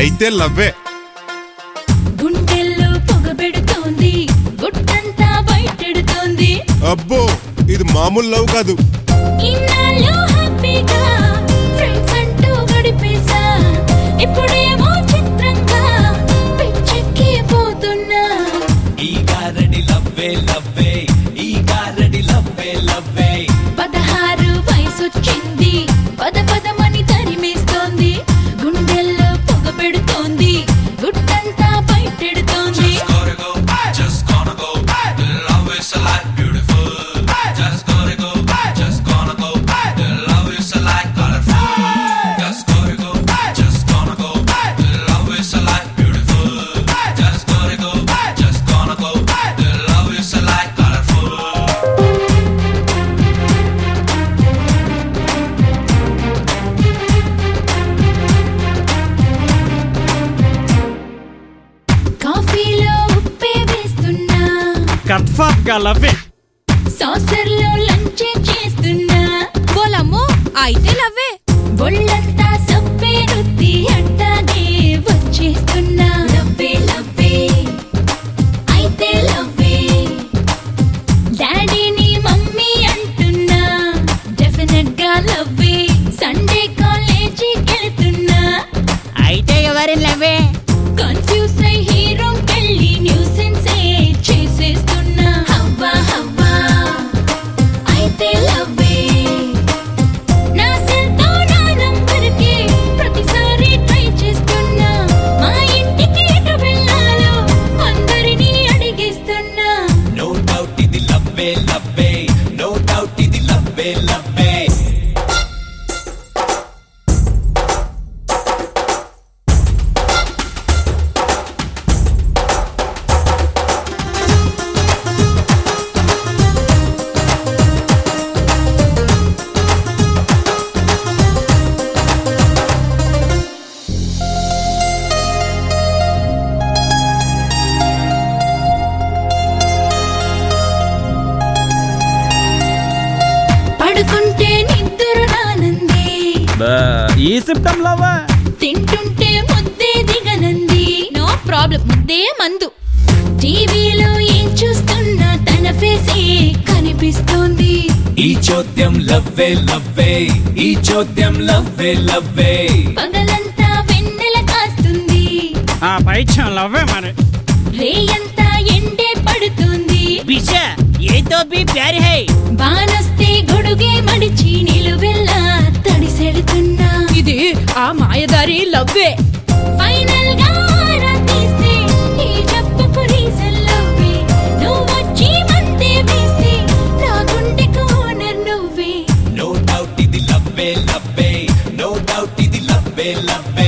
అయితే లవ్వే గుండెల్లో పొగబెడుతోంది గుట్టంతా బయటెడుతోంది అబ్బో ఇది మామూలు లవ్ కాదు ఇన్నాళ్ళు హ్యాపీగా ఫ్రెండ్స్ అంటూ గడిపేశా ఇప్పుడేమో చిత్రంగా పిచ్చెక్కి పోతున్నా ఈ గారడి లవ్వే లవ్వే ఈ గారడి లవ్వే లవ్వే పదహారు వయసొచ్చింది పద పదమని తరిమేస్తోంది గుండెల్లో పొగ పెడుతోంది గుట్టంతా బయటెడుతోంది gotta go, just gonna go. The love is alive, beautiful. Just gotta go, just gonna go. The love is alive, colorful. Just gotta go, just gonna go. The love is alive, beautiful. Just gotta go, just gonna go. The love is alive, colorful. కాఫీలో ఉప్పే వేస్తున్నా కట్ఫాట్ గా లవ్వే సాసర్లో lunch చేస్తున్నా బోలమ్మో అయితే లవ్వే ఒళ్ళంతా సబ్బే రుద్ది అట్టాగే వచ్చేస్తున్నా లవ్వే లవ్వే అయితే లవ్వే డాడీని మమ్మీ అంటున్నా డెఫినెట్ గా లవ్వే సండే కాలేజీకి వెళ్తున్నా అయితే ఎవరి లవ్వే కన్ఫ్యూజ్ అయి హీరోకెళ్ళి న్యూసెన్స్ చేసేస్తున్నా హవ్వా హవ్వా అయితే లవ్వే నా సెల్తో నా నంబర్కి ప్రతిసారి ట్రై చేస్తున్నా మా ఇంటికి ఎటు వెళ్ళాలో అందరినీ అడిగేస్తున్నా No doubt ఇది లవ్వే లవ్వే No doubt ఇది లవ్వే లవ్వే పడుకుంటే నిద్ర రానంది ఈ సిప్టమ్ లవ్వా తింటుంటే ముద్దే దిగనంది నో ప్రాబ్లం ముద్దే మందు టీవీలో ఏం చూస్తున్నా తన ఫేసే కనిపిస్తోంది ఈ చోద్యం లవ్వే లవ్వే ఈ చోద్యం లవ్వే లవ్వే పగలంతా వెన్నెల కాస్తుంది ఆ పైచ్యం లవ్వే మరి రేయంతా ఎండే పడుతుంది బిషా ఏ తో బి ప్యారి హై బానొస్తే గొడుగే మడిచి నిలువెల్లా తడిసెడుతున్నా ఇది ఆ మాయదారి లవ్వే ఫైనల్ గా ఆరా తీస్తే ఈ జబ్బుకు రీజన్ లవ్వే నువ్వొచ్చి మందే వేస్తే నా గుండెకు ఓనర్ నువ్వే No doubt ఇది లవ్వే లవ్వే No doubt ఇది లవ్వే లవ్వే